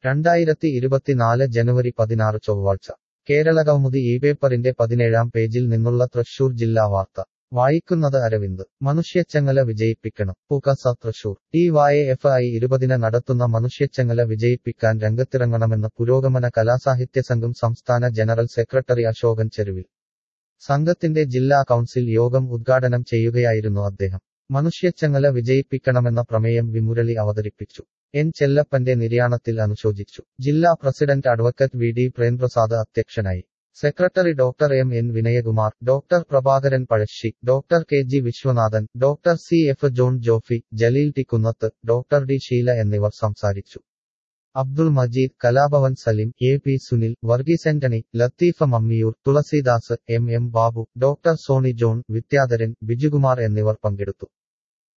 രണ്ടായിരത്തി ഇരുപത്തിനാല് ജനുവരി പതിനാറ് ചൊവ്വാഴ്ച കേരള കൗമുദി ഈ പേപ്പറിന്റെ പതിനേഴാം പേജിൽ നിന്നുള്ള തൃശൂർ ജില്ലാ വാർത്ത വായിക്കുന്നത് അരവിന്ദ് മനുഷ്യച്ചങ്ങല വിജയിപ്പിക്കണം Pukasa Thrissur D Y F I ഇരുപതിന് നടത്തുന്ന മനുഷ്യച്ചങ്ങല വിജയിപ്പിക്കാൻ രംഗത്തിറങ്ങണമെന്ന് പുരോഗമന കലാസാഹിത്യ സംഘം സംസ്ഥാന ജനറൽ സെക്രട്ടറി അശോകൻ ചെരുവിൽ സംഘത്തിന്റെ ജില്ലാ കൗൺസിൽ യോഗം ഉദ്ഘാടനം ചെയ്യുകയായിരുന്നു അദ്ദേഹം മനുഷ്യച്ചങ്ങല വിജയിപ്പിക്കണമെന്ന പ്രമേയം വിമുരളി അവതരിപ്പിച്ചു എൻ ചെല്ലപ്പന്റെ നിര്യാണത്തിൽ അനുശോചിച്ചു ജില്ലാ president advocate V D Premprasad അധ്യക്ഷനായി secretary doctor M N Vinayakumar doctor Prabhakaran Pazhassi doctor K G Viswanathan doctor C F John Jophy Jaleel T Kunnath doctor D Sheela എന്നിവർ സംസാരിച്ചു Abdul Majeed Kalabhavan Salim A P Sunil Varghese Antony Latheefa Mammiyoor Thulasidas M M Babu doctor Sony John Vidyadharan Bijukumar എന്നിവർ പങ്കെടുത്തു